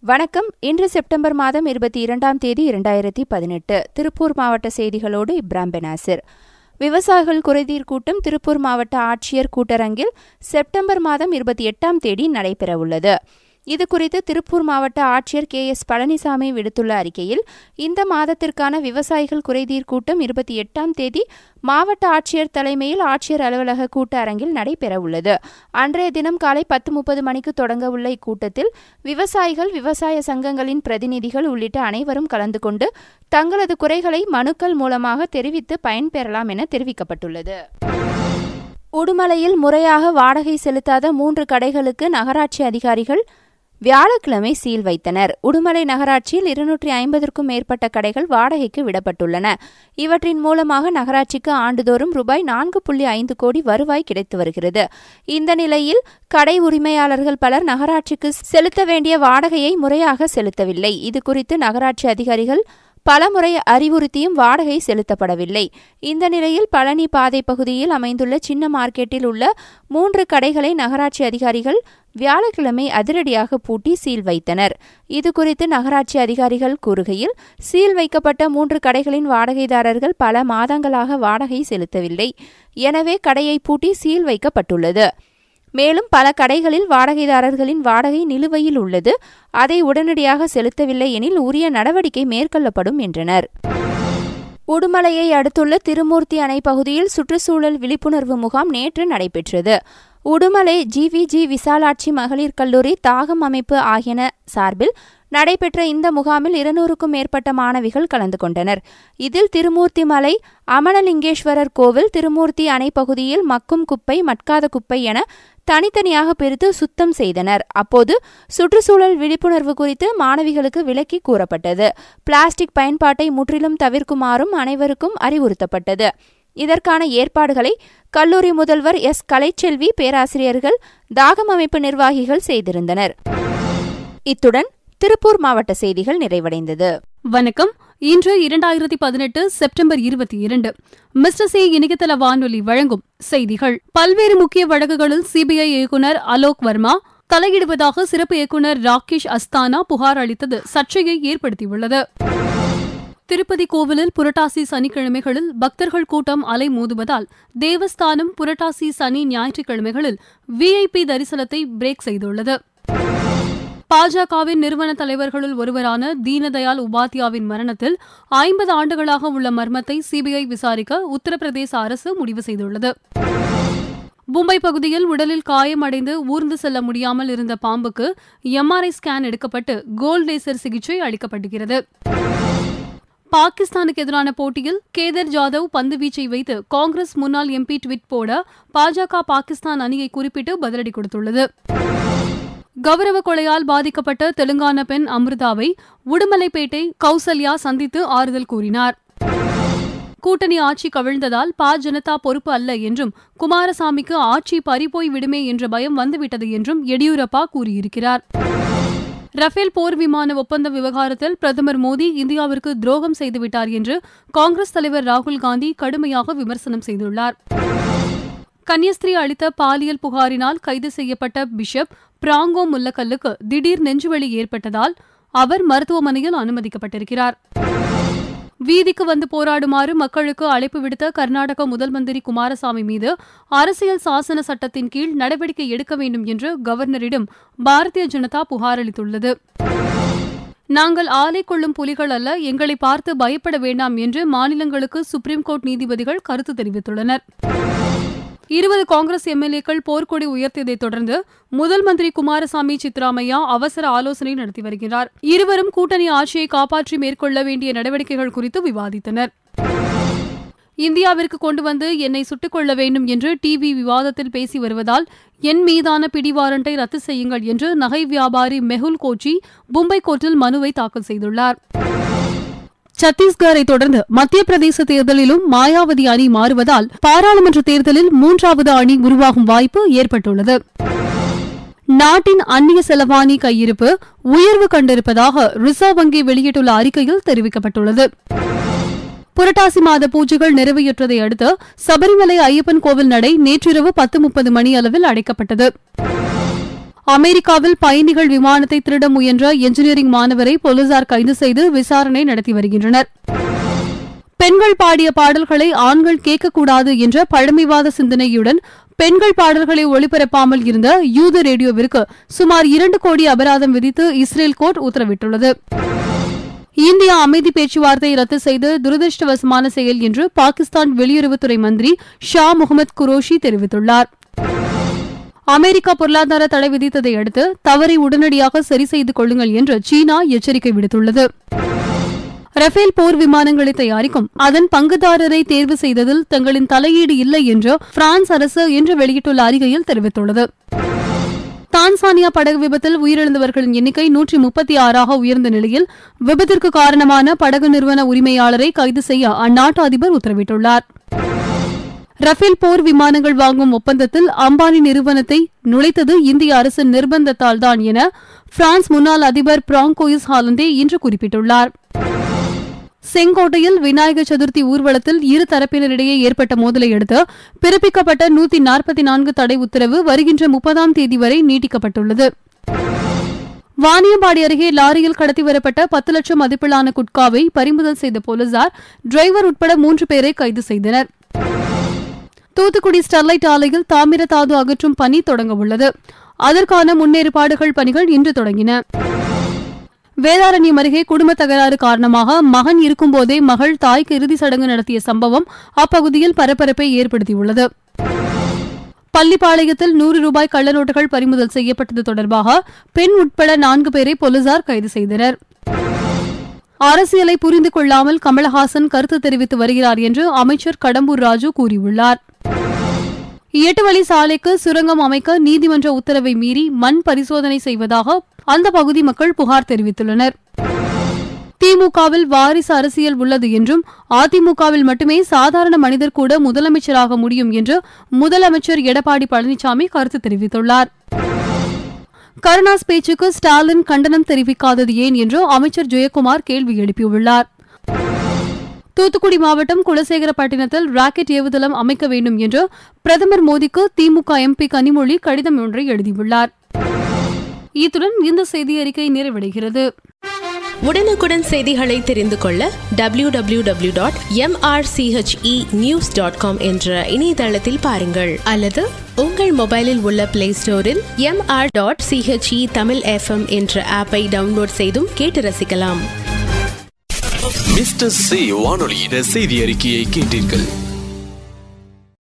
வணக்கம் இன்று செப்டம்பர் மாதம் இருபத்தி இரண்டாம் தேதி இரண்டாயிரத்தி பதினெட்டு திருப்பூர் மாவட்ட செய்திகளோடு இப்ராம் பெனாசிர் விவசாயிகள் குறைதீர் கூட்டம் திருப்பூர் மாவட்ட ஆட்சியர் கூட்டரங்கில் செப்டம்பர் மாதம் இருபத்தி எட்டாம் தேதி நடைபெறவுள்ளது இதுகுறித்து திருப்பூர் மாவட்ட ஆட்சியர் கே எஸ் பழனிசாமி விடுத்துள்ள அறிக்கையில் இந்த மாதத்திற்கான விவசாயிகள் குறைதீர் கூட்டம் இருபத்தி எட்டாம் தேதி மாவட்ட ஆட்சியர் தலைமையில் ஆட்சியர் அலுவலக கூட்ட அரங்கில் நடைபெறவுள்ளது அன்றைய தினம் காலை பத்து முப்பது மணிக்கு தொடங்க உள்ள இக்கூட்டத்தில் விவசாயிகள் விவசாய சங்கங்களின் பிரதிநிதிகள் உள்ளிட்ட அனைவரும் கலந்து கொண்டு தங்களது குறைகளை மனுக்கள் மூலமாக தெரிவித்து பயன்பெறலாம் என தெரிவிக்கப்பட்டுள்ளது உடுமலையில் முறையாக வாடகை செலுத்தாத மூன்று கடைகளுக்கு நகராட்சி அதிகாரிகள் வியாழக்கிழமை சீல் வைத்தனர் உடுமலை நகராட்சியில் இருநூற்றி ஐம்பதற்கும் மேற்பட்ட கடைகள் வாடகைக்கு விடப்பட்டுள்ளன இவற்றின் மூலமாக நகராட்சிக்கு ஆண்டுதோறும் ரூபாய் நான்கு புள்ளி ஐந்து கோடி வருவாய் கிடைத்து வருகிறது இந்த நிலையில் கடை உரிமையாளர்கள் பலர் நகராட்சிக்கு செலுத்த வேண்டிய வாடகையை முறையாக செலுத்தவில்லை இதுகுறித்து நகராட்சி அதிகாரிகள் பலமுறை அறிவுறுத்தியும் வாடகை செலுத்தப்படவில்லை இந்த நிலையில் பழனி பாதை பகுதியில் அமைந்துள்ள சின்ன மார்க்கெட்டில் உள்ள மூன்று கடைகளை நகராட்சி அதிகாரிகள் வியாழக்கிழமை அதிரடியாக பூட்டி சீல் வைத்தனர் இதுகுறித்து நகராட்சி அதிகாரிகள் கூறுகையில் சீல் வைக்கப்பட்ட மூன்று கடைகளின் வாடகைதாரர்கள் பல மாதங்களாக வாடகை செலுத்தவில்லை எனவே கடையை பூட்டி சீல் வைக்கப்பட்டுள்ளது மேலும் பல கடைகளில் வாடகைதாரர்களின் வாடகை நிலுவையில் உள்ளது அதை உடனடியாக செலுத்தவில்லை எனில் உரிய நடவடிக்கை மேற்கொள்ளப்படும் என்றனர் உடுமலையை அடுத்துள்ள திருமூர்த்தி அணை பகுதியில் சுற்றுச்சூழல் விழிப்புணர்வு முகாம் நேற்று நடைபெற்றது உடுமலை ஜிவிஜி விசாலாட்சி மகளிர் கல்லூரி தாகம் அமைப்பு ஆகியன சார்பில் நடைபெற்ற இந்த முகாமில் இருநூறுக்கும் மேற்பட்ட மாணவிகள் கலந்து கொண்டனர் இதில் திருமூர்த்தி மலை அமனலிங்கேஸ்வரர் கோவில் திருமூர்த்தி அணை பகுதியில் மக்கும் குப்பை மட்காத குப்பை என தனித்தனியாக பிரித்து சுத்தம் செய்தனர் அப்போது சுற்றுச்சூழல் விழிப்புணர்வு குறித்து மாணவிகளுக்கு விளக்கி கூறப்பட்டது பிளாஸ்டிக் பயன்பாட்டை முற்றிலும் தவிர்க்குமாறும் அனைவருக்கும் அறிவுறுத்தப்பட்டது இதற்கான ஏற்பாடுகளை கல்லூரி முதல்வர் எஸ் கலைச்செல்வி பேராசிரியர்கள் தாகம் அமைப்பு நிர்வாகிகள் செய்திருந்தனர் இத்துடன் திருப்பூர் மாவட்ட செய்திகள் நிறைவடைந்தது வணக்கம் இன்று இரண்டாயிரத்தி பதினெட்டு செப்டம்பர் இருபத்தி இரண்டு மிஸ்டர் சி இணையதள வானொலி வழங்கும் செய்திகள் பல்வேறு முக்கிய வழக்குகளில் சிபிஐ இயக்குநர் அலோக் வர்மா தலையிடுவதாக சிறப்பு இயக்குநர் ராகேஷ் அஸ்தானா புகார் அளித்தது சர்ச்சையை ஏற்படுத்தியுள்ளது திருப்பதி கோவிலில் புரட்டாசி சனிக்கிழமைகளில் பக்தர்கள் கூட்டம் அலை மோதுவதால் தேவஸ்தானம் புரட்டாசி சனி ஞாயிற்றுக்கிழமைகளில் விஐபி தரிசனத்தை பிரேக் செய்துள்ளது பாஜகவின் நிறுவன தலைவர்களுள் ஒருவரான தீனதயாள் உபாத்யாவின் மரணத்தில் ஐம்பது ஆண்டுகளாக உள்ள மர்மத்தை சிபிஐ விசாரிக்க உத்தரப்பிரதேச அரசு முடிவு செய்துள்ளது மும்பை பகுதியில் உடலில் காயமடைந்து ஊர்ந்து செல்ல முடியாமல் இருந்த பாம்புக்கு எம்ஆர்ஐ ஸ்கேன் எடுக்கப்பட்டு கோல்ட் லேசர் சிகிச்சை அளிக்கப்படுகிறது பாகிஸ்தானுக்கு எதிரான போட்டியில் கேதர் ஜாதவ் பந்து வீச்சை வைத்து காங்கிரஸ் முன்னாள் எம்பி ட்விட் போட பாஜக பாகிஸ்தான் அணியை குறிப்பிட்டு பதிலடி கொடுத்துள்ளது கௌரவ கொலையால் பாதிக்கப்பட்ட தெலுங்கானா பெண் அமிர்தாவை உடுமலைப்பேட்டை கௌசல்யா சந்தித்து ஆறுதல் கூறினார் கூட்டணி ஆட்சி கவிழ்ந்ததால் பா ஜனதா பொறுப்பு அல்ல என்றும் குமாரசாமிக்கு ஆட்சி பறிபோய் விடுமே என்ற பயம் வந்துவிட்டது என்றும் எடியூரப்பா கூறியிருக்கிறார் ரஃபேல் போர் விமான ஒப்பந்த விவகாரத்தில் பிரதமர் மோடி இந்தியாவிற்கு துரோகம் செய்துவிட்டார் என்று காங்கிரஸ் தலைவர் ராகுல் காந்தி கடுமையாக விமர்சனம் செய்துள்ளார் கன்னியஸ்திரி அளித்த பாலியல் புகாரினால் கைது செய்யப்பட்ட பிஷப் பிராங்கோ முல்லக்கல்லுக்கு திடீர் நெஞ்சுவலி ஏற்பட்டதால் அவர் மருத்துவமனையில் அனுமதிக்கப்பட்டிருக்கிறார் வீதிக்கு வந்து போராடுமாறு மக்களுக்கு அழைப்பு விடுத்த கர்நாடக முதல் மந்திரி குமாரசாமி மீது அரசியல் சாசன சட்டத்தின் கீழ் நடவடிக்கை எடுக்க வேண்டும் என்று கவர்னரிடம் பாரதிய ஜனதா புகார் அளித்துள்ளது நாங்கள் ஆலை கொள்ளும் புலிகள் அல்ல எங்களை பார்த்து பயப்பட வேண்டாம் என்று மாநிலங்களுக்கு சுப்ரீம் கோர்ட் நீதிபதிகள் கருத்து தெரிவித்துள்ளனர் இருபது காங்கிரஸ் எம்எல்ஏக்கள் போர்க்கொடி உயர்த்தியதைத் தொடர்ந்து முதல் மந்திரி குமாரசாமி சித்ராமையா அவசர ஆலோசனை நடத்தி வருகிறார் இருவரும் கூட்டணி ஆட்சியை காப்பாற்றி மேற்கொள்ள வேண்டிய நடவடிக்கைகள் குறித்து விவாதித்தனர் இந்தியாவிற்கு கொண்டு வந்து என்னை சுட்டுக் கொள்ள வேண்டும் என்று டிவி விவாதத்தில் பேசி வருவதால் என் மீதான பிடிவாரண்டை ரத்து செய்யுங்கள் என்று நகை வியாபாரி மெகுல் கோச்சி மும்பை கோர்ட்டில் மனுவை தாக்கல் செய்துள்ளார் சத்தீஸ்கரை தொடர்ந்து மத்திய பிரதேச தேர்தலிலும் மாயாவதி அணி மாறுவதால் பாராளுமன்ற தேர்தலில் மூன்றாவது அணி உருவாகும் வாய்ப்பு ஏற்பட்டுள்ளது நாட்டின் அந்நிய செலவாணி கையிருப்பு உயர்வு கண்டிருப்பதாக ரிசர்வ் வங்கி வெளியிட்டுள்ள அறிக்கையில் தெரிவிக்கப்பட்டுள்ளது புரட்டாசி மாத பூஜைகள் நிறைவேற்றதை அடுத்து சபரிமலை ஐயப்பன் கோவில் நடை நேற்றிரவு பத்து முப்பது மணி அளவில் அடைக்கப்பட்டது அமெரிக்காவில் பயணிகள் விமானத்தை திருட முயன்ற என்ஜினியரிங் மாணவரை போலீசார் கைது செய்து விசாரணை நடத்தி வருகின்றனர் பெண்கள் பாடிய பாடல்களை ஆண்கள் கேட்கக்கூடாது என்ற பழமைவாத சிந்தனையுடன் பெண்கள் பாடல்களை ஒளிபரப்பாமல் இருந்த யூத ரேடியோவிற்கு சுமார் இரண்டு கோடி அபராதம் விதித்து இஸ்ரேல் கோர்ட் உத்தரவிட்டுள்ளது இந்தியா அமைதி பேச்சுவார்த்தை ரத்து செய்து துரதிருஷ்டவசமான செயல் என்று பாகிஸ்தான் வெளியுறவுத்துறை மந்திரி ஷா முகமது குரோஷி தெரிவித்துள்ளார் அமெரிக்கா பொருளாதார தடை விதித்ததை அடுத்து தவறை உடனடியாக சரி செய்து கொள்ளுங்கள் என்று சீனா எச்சரிக்கை விடுத்துள்ளது ரஃபேல் போர் விமானங்களை தயாரிக்கும் அதன் பங்குதாரரை தேர்வு செய்ததில் தங்களின் தலையீடு இல்லை என்று பிரான்ஸ் அரசு இன்று வெளியிட்டுள்ள அறிக்கையில் தெரிவித்துள்ளது தான்சானியா படகு விபத்தில் உயிரிழந்தவர்களின் எண்ணிக்கை நூற்றி முப்பத்தி ஆறாக உயர்ந்த நிலையில் விபத்திற்கு காரணமான படகு நிறுவன உரிமையாளரை கைது செய்ய அந்நாட்டு அதிபர் உத்தரவிட்டுள்ளார் ரஃபேல் போர் விமானங்கள் வாங்கும் ஒப்பந்தத்தில் அம்பானி நிறுவனத்தை நுழைத்தது இந்திய அரசின் நிர்பந்தத்தால் தான் என பிரான்ஸ் முன்னாள் அதிபர் பிராங்கோயிஸ் ஹாலந்தே இன்று குறிப்பிட்டுள்ளார் செங்கோட்டையில் விநாயகர் சதுர்த்தி ஊர்வலத்தில் இரு தரப்பினரிடையே ஏற்பட்ட மோதலை அடுத்து பிறப்பிக்கப்பட்ட நூத்தி நாற்பத்தி நான்கு தடை உத்தரவு வருகின்ற முப்பதாம் தேதி வரை நீட்டிக்கப்பட்டுள்ளது வாணியம்பாடி அருகே லாரியில் கடத்தி வரப்பட்ட பத்து லட்சம் மதிப்பிலான குட்காவை பறிமுதல் செய்த போலீசார் டிரைவர் உட்பட மூன்று பேரை கைது செய்தனர் தூத்துக்குடி ஸ்டெர்லைட் ஆலையில் தாமிர தாது அகற்றும் பணி தொடங்க உள்ளது அதற்கான முன்னேற்பாடுகள் பணிகள் இன்று தொடங்கின வேதாரண்யம் அருகே குடும்ப தகராறு காரணமாக மகன் இருக்கும்போதே மகள் தாய்க்கு இறுதி சடங்கு நடத்திய சம்பவம் அப்பகுதியில் பரபரப்பை ஏற்படுத்தியுள்ளது பள்ளிப்பாளையத்தில் நூறு ரூபாய் கள்ளநோட்டுகள் பறிமுதல் செய்யப்பட்டது தொடர்பாக பெண் உட்பட நான்கு பேரை போலீசார் கைது செய்தனர் அரசியலை புரிந்து கொள்ளாமல் கமலஹாசன் கருத்து தெரிவித்து வருகிறார் என்று அமைச்சர் கடம்பூர் ராஜு கூறியுள்ளார் எட்டு வழி சாலைக்கு சுரங்கம் அமைக்க நீதிமன்ற உத்தரவை மீறி மண் பரிசோதனை செய்வதாக அந்த பகுதி மக்கள் புகார் தெரிவித்துள்ளனர் திமுகவில் வாரிசு அரசியல் உள்ளது என்றும் அதிமுகவில் மட்டுமே சாதாரண மனிதர் கூட முதலமைச்சராக முடியும் என்று முதலமைச்சர் எடப்பாடி பழனிசாமி கருத்து தெரிவித்துள்ளார் கருணாஸ் பேச்சுக்கு ஸ்டாலின் கண்டனம் தெரிவிக்காதது ஏன் என்று அமைச்சர் ஜெயக்குமார் கேள்வி எழுப்பியுள்ளார் தூத்துக்குடி மாவட்டம் குலசேகரப்பட்டினத்தில் ராக்கெட் ஏவுதளம் அமைக்க வேண்டும் என்று பிரதமர் மோடிக்கு திமுக எம்பி கனிமொழி கடிதம் ஒன்றை எழுதியுள்ளார் இத்துடன் இந்த செய்தி அறிக்கை நிறைவடைகிறது உடனுக்குடன் செய்திகளை தெரிந்து கொள்ள W W W dot MRCHE news dot com என்ற இணையதளத்தில் பாருங்கள் அல்லது உங்கள் மொபைலில் உள்ள பிளே ஸ்டோரில் MR dot CHE Tamil FM என்ற ஆப்பை டவுன்லோட் செய்தும் கேட்டு ரசிக்கலாம் மிஸ்டர் சி வானொலியின் செய்தி அறிக்கையை கேட்டீர்கள்